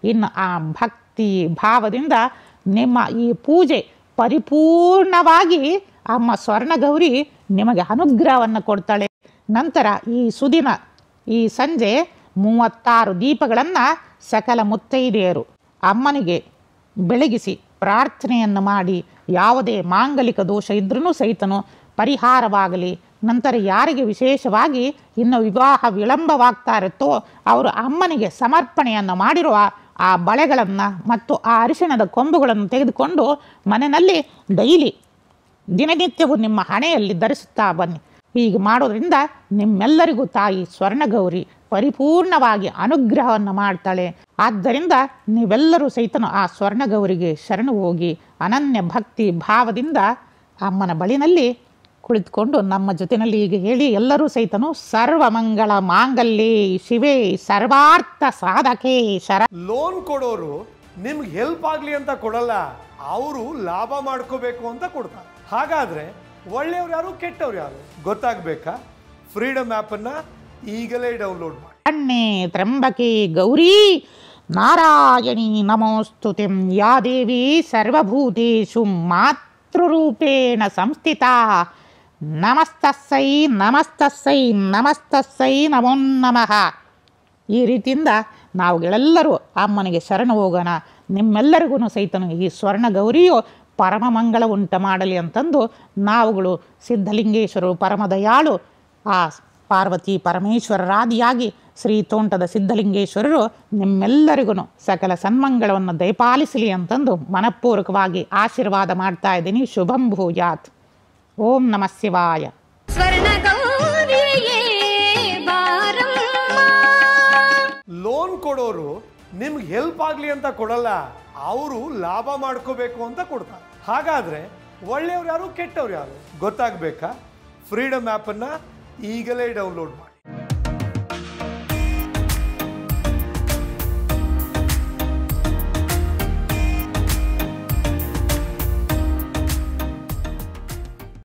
ಇನ್ನು ಆ ಭಕ್ತಿ ಭಾವದಿಂದ ನಿಮ್ಮ ಈ ಪೂಜೆ ಪರಿಪೂರ್ಣವಾಗಿ ಅಮ್ಮ ಸ್ವರ್ಣಗೌರಿ ನಿಮಗೆ ಅನುಗ್ರಹವನ್ನು ಕೊಡ್ತಾಳೆ ನಂತರ ಈ ಸುದಿನ ಈ ಸಂಜೆ ಮೂವತ್ತಾರು ದೀಪಗಳನ್ನು ಸಕಲ ಮುತ್ತೈದೆಯರು ಅಮ್ಮನಿಗೆ ಬೆಳಗಿಸಿ ಪ್ರಾರ್ಥನೆಯನ್ನು ಮಾಡಿ ಯಾವುದೇ ಮಾಂಗಲಿಕ ದೋಷ ಇದ್ರೂ ಸಹಿತನು ಪರಿಹಾರವಾಗಲಿ ನಂತರ ಯಾರಿಗೆ ವಿಶೇಷವಾಗಿ ಇನ್ನು ವಿವಾಹ ವಿಳಂಬವಾಗ್ತಾ ಇರುತ್ತೋ ಅವರು ಅಮ್ಮನಿಗೆ ಸಮರ್ಪಣೆಯನ್ನು ಮಾಡಿರುವ ಆ ಬಳೆಗಳನ್ನು ಮತ್ತು ಆ ಅರಿಶಿಣದ ಕೊಂಬುಗಳನ್ನು ತೆಗೆದುಕೊಂಡು ಮನೆಯಲ್ಲಿ ಡೈಲಿ ದಿನನಿತ್ಯವೂ ನಿಮ್ಮ ಹಣೆಯಲ್ಲಿ ಧರಿಸುತ್ತಾ ಬನ್ನಿ ಹೀಗೆ ಮಾಡೋದ್ರಿಂದ ನಿಮ್ಮೆಲ್ಲರಿಗೂ ತಾಯಿ ಸ್ವರ್ಣಗೌರಿ ಪರಿಪೂರ್ಣವಾಗಿ ಅನುಗ್ರಹವನ್ನು ಮಾಡ್ತಾಳೆ ಆದ್ದರಿಂದ ನೀವೆಲ್ಲರೂ ಸಹಿತನು ಆ ಸ್ವರ್ಣಗೌರಿಗೆ ಶರಣು ಹೋಗಿ ಅನನ್ಯ ಭಕ್ತಿ ಭಾವದಿಂದ ಅಮ್ಮನ ಬಳಿನಲ್ಲಿ ಕುಳಿತುಕೊಂಡು ನಮ್ಮ ಜೊತೆಯಲ್ಲಿ ಈಗ ಹೇಳಿ ಎಲ್ಲರೂ ಸಹಿತನು ಸರ್ವಮಂಗಳ ಮಾಂಗಲ್ಯೇ ಶಿವೇ ಸರ್ವಾರ್ಥ ಸಾಧಕೆ ಶರ ಲೋನ್ ಕೊಡೋರು ನಿಮ್ಗೆ ಹೆಲ್ಪ್ ಆಗ್ಲಿ ಅಂತ ಕೊಡಲ್ಲ ಅವರು ಲಾಭ ಮಾಡ್ಕೋಬೇಕು ಅಂತ ಕೊಡ್ತಾರೆ ಹಾಗಾದ್ರೆ ಒಳ್ಳೆಯವ್ರು ಯಾರು ಕೆಟ್ಟವ್ರು ಯಾರು ಗೊತ್ತಾಗ್ಬೇಕಾ ಫ್ರೀಡಮ್ ಅನ್ನ ಈಗಲೇ ಡೌನ್ಲೋಡ್ ಮಾಡಿ ಅಣ್ಣೆ ತ್ರಂಬಕೆ ಗೌರಿ ನಾರಾಯಣಿ ನಮೋಸ್ತುತಿಂ ಯಾ ದೇವಿ ಸರ್ವಭೂತೇಷು ಮಾತೃರೂಪೇಣ ಸಂಸ್ಥಿತಾ ನಮಸ್ತಸ್ಸೈ ನಮಸ್ತಸ್ಸೈ ನಮಸ್ತಸ್ಸೈ ನಮೋ ನಮಃ ಈ ರೀತಿಯಿಂದ ನಾವುಗಳೆಲ್ಲರೂ ಅಮ್ಮನಿಗೆ ಶರಣು ಹೋಗೋಣ ನಿಮ್ಮೆಲ್ಲರಿಗೂ ಸಹಿತನು ಈ ಸ್ವರ್ಣ ಗೌರಿಯು ಪರಮ ಮಂಗಳ ಉಂಟ ಮಾಡಲಿ ಅಂತಂದು ನಾವುಗಳು ಸಿದ್ಧಲಿಂಗೇಶ್ವರರು ಪರಮ ದಯಾಳು ಆ ಪಾರ್ವತಿ ಪರಮೇಶ್ವರರಾದಿಯಾಗಿ ಶ್ರೀ ತೋಂಟದ ಸಿದ್ಧಲಿಂಗೇಶ್ವರರು ನಿಮ್ಮೆಲ್ಲರಿಗೂ ಸಕಲ ಸನ್ಮಂಗಳವನ್ನು ದಯಪಾಲಿಸಲಿ ಅಂತಂದು ಮನಪೂರ್ವಕವಾಗಿ ಆಶೀರ್ವಾದ ಮಾಡ್ತಾ ಇದ್ದೀನಿ ಶುಭಂ ಭೂಯಾತ್ ಓಂ ನಮಃ ಶಿವಾಯ ಸ್ವರ್ಣಗೌರಿಯೇ ಬಾರಮ್ಮ ಲೋನ್ ಕೊಡೋರು ನಿಮ್ಗೆ ಹೆಲ್ಪ್ ಆಗ್ಲಿ ಅಂತ ಕೊಡಲ್ಲ ಅವರು ಲಾಭ ಮಾಡ್ಕೋಬೇಕು ಅಂತ ಕೊಡ್ತಾರೆ ಹಾಗಾದ್ರೆ ಒಳ್ಳೆಯವ್ರು ಯಾರು ಕೆಟ್ಟವ್ರು ಯಾರು ಗೊತ್ತಾಗ್ಬೇಕಾ ಫ್ರೀಡಮ್ ಅನ್ನ ಈಗಲೇ ಡೌನ್ಲೋಡ್ ಮಾಡಿ